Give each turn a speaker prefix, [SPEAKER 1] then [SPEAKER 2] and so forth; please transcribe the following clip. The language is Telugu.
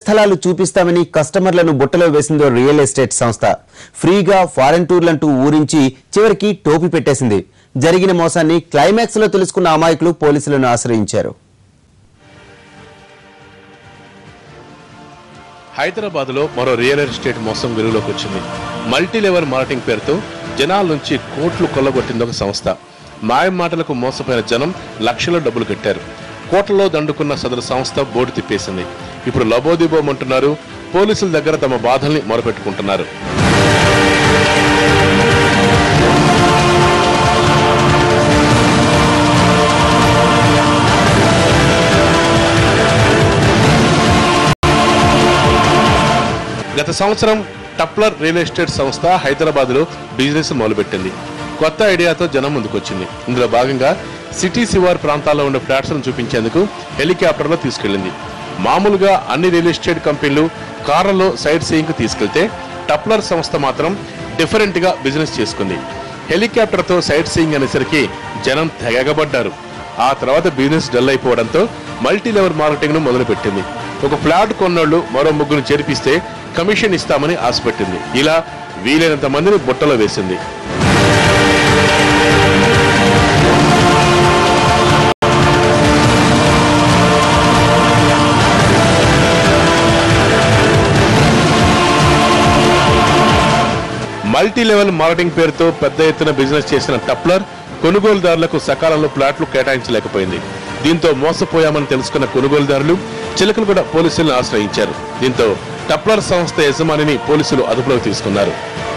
[SPEAKER 1] స్థలాలు చూపిస్తామని కస్టమర్లను బుట్టలో వేసిందో రియల్ ఎస్టేట్ సంస్థ ఫ్రీగా ఫారెన్ టూర్లంటూ ఊరించి చివరికి టోపీ పెట్టేసింది జరిగిన మోసాన్ని క్లైమాక్స్ లో తెలుసుకున్న అమాయకులు పోలీసులను ఆశ్రయించారు
[SPEAKER 2] హైదరాబాద్ లో మరో రియల్ ఎస్టేట్ మోసం వెలుగులోకి వచ్చింది మల్టీ లెవెల్ మార్కెటింగ్ పేరుతో జనాల నుంచి కోట్లు కొల్లగొట్టింది ఒక సంస్థ మాయం మాటలకు మోసపోయిన జనం లక్షల డబ్బులు కట్టారు కోట్లలో దండుకున్న సదరు సంస్థ బోర్డు తిప్పేసింది ఇప్పుడు లబోదిబోమంటున్నారు పోలీసుల దగ్గర తమ బాధల్ని మొరపెట్టుకుంటున్నారు గత సంవత్సరం టప్లర్ రియల్ ఎస్టేట్ సంస్థ హైదరాబాద్ లో బిజినెస్ మొదలుపెట్టింది కొత్త ఐడియాతో జనం ముందుకొచ్చింది ఇందులో భాగంగా సిటీ శివార్ ప్రాంతాల్లో ఉండే ఫ్లాట్స్ ను చూపించేందుకు హెలికాప్టర్లో తీసుకెళ్లింది మామూలుగా అన్ని రియల్ ఎస్టేట్ కంపెనీలు కార్లలో సైట్ సీయింగ్ కు తీసుకెళ్తే టప్లర్ సంస్థ మాత్రం డిఫరెంట్ గా బిజినెస్ చేసుకుంది హెలికాప్టర్ తో సైట్ సీయింగ్ అనేసరికి జనం తెగబడ్డారు ఆ తర్వాత బిజినెస్ డల్ అయిపోవడంతో మల్టీ లెవెల్ మార్కెటింగ్ ను మొదలుపెట్టింది ఒక ఫ్లాట్ కొన్నోళ్లు మరో ముగ్గురు చేర్పిస్తే కమిషన్ ఇస్తామని ఆశపెట్టింది ఇలా వీలైనంత మందిని బుట్టలో వేసింది మల్టీ లెవెల్ మార్కెటింగ్ పేరుతో పెద్ద ఎత్తున బిజినెస్ చేసిన టప్లర్ కొనుగోలుదారులకు సకాలంలో ప్లాట్లు కేటాయించలేకపోయింది దీంతో మోసపోయామని తెలుసుకున్న కొనుగోలుదారులు చిలకలు కూడా పోలీసులను ఆశ్రయించారు దీంతో టప్లర్ సంస్థ యజమానిని పోలీసులు అదుపులోకి తీసుకున్నారు